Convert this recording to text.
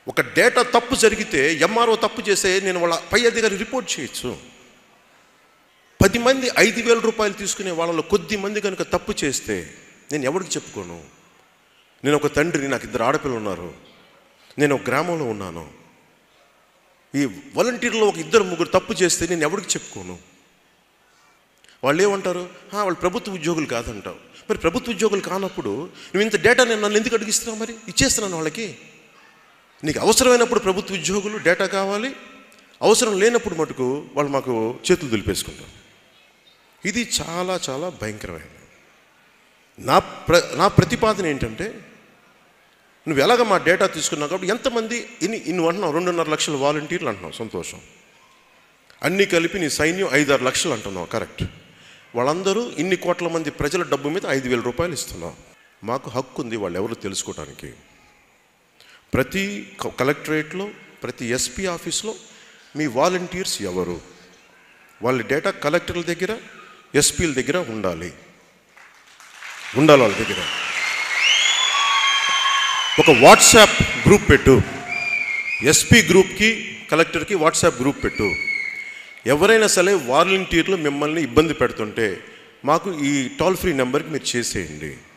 ఒక డేటా తప్పు జరిగితే ఎంఆర్ఓ తప్పు చేస్తే నేను వాళ్ళ పై అధికారి రిపోర్ట్ చేయొచ్చు పది మంది ఐదు వేల రూపాయలు తీసుకునే వాళ్ళలో కొద్ది మంది కనుక తప్పు చేస్తే నేను ఎవరికి చెప్పుకోను నేను ఒక తండ్రి నాకు ఇద్దరు ఆడపిల్లలు ఉన్నారు నేను ఒక గ్రామంలో ఉన్నాను ఈ వాలంటీర్లో ఒక ఇద్దరు ముగ్గురు తప్పు చేస్తే నేను ఎవరికి చెప్పుకోను వాళ్ళు ఏమంటారు "ఆ, వాళ్ళు ప్రభుత్వ ఉద్యోగులు కాదంటావు మరి ప్రభుత్వ ఉద్యోగులు కానప్పుడు నువ్వు ఇంత డేటా నేను నన్ను ఎందుకు అడిగిస్తున్నావు మరి ఇచ్చేస్తున్నాను వాళ్ళకి నీకు అవసరమైనప్పుడు ప్రభుత్వ ఉద్యోగులు డేటా కావాలి అవసరం లేనప్పుడు మటుకు వాళ్ళు మాకు చేతులు దులిపేసుకుంటారు ఇది చాలా చాలా భయంకరమైనది నా ప్ర నా ప్రతిపాదన ఏంటంటే నువ్వు ఎలాగ మా డేటా తీసుకున్నావు కాబట్టి ఎంతమంది ఇన్ని ఇన్ని అంటున్నావు రెండున్నర లక్షల వాలంటీర్లు అంటున్నావు సంతోషం అన్నీ కలిపి నీ సైన్యం ఐదారు లక్షలు అంటున్నావు కరెక్ట్ వాళ్ళందరూ ఇన్ని కోట్ల మంది ప్రజల డబ్బు మీద ఐదు వేల రూపాయలు ఇస్తున్నావు మాకు హక్కు ఉంది వాళ్ళు ఎవరు తెలుసుకోవడానికి ప్రతి క- కలెక్టరేట్లో ప్రతి ఎస్పీ ఆఫీస్లో మీ వాలంటీర్స్ ఎవరు వాళ్ళ డేటా కలెక్టర్ల దగ్గర ఎస్పీల దగ్గర ఉండాలి ఉండాలి వాళ్ళ దగ్గర ఒక వాట్సాప్ గ్రూప్ పెట్టు ఎస్పీ గ్రూప్కి కలెక్టర్కి వాట్సాప్ గ్రూప్ పెట్టు ఎవరైనా సరే వాలంటీర్లు మిమ్మల్ని ఇబ్బంది పెడుతుంటే మాకు ఈ టోల్ ఫ్రీ నెంబర్కి మీరు చేసేయండి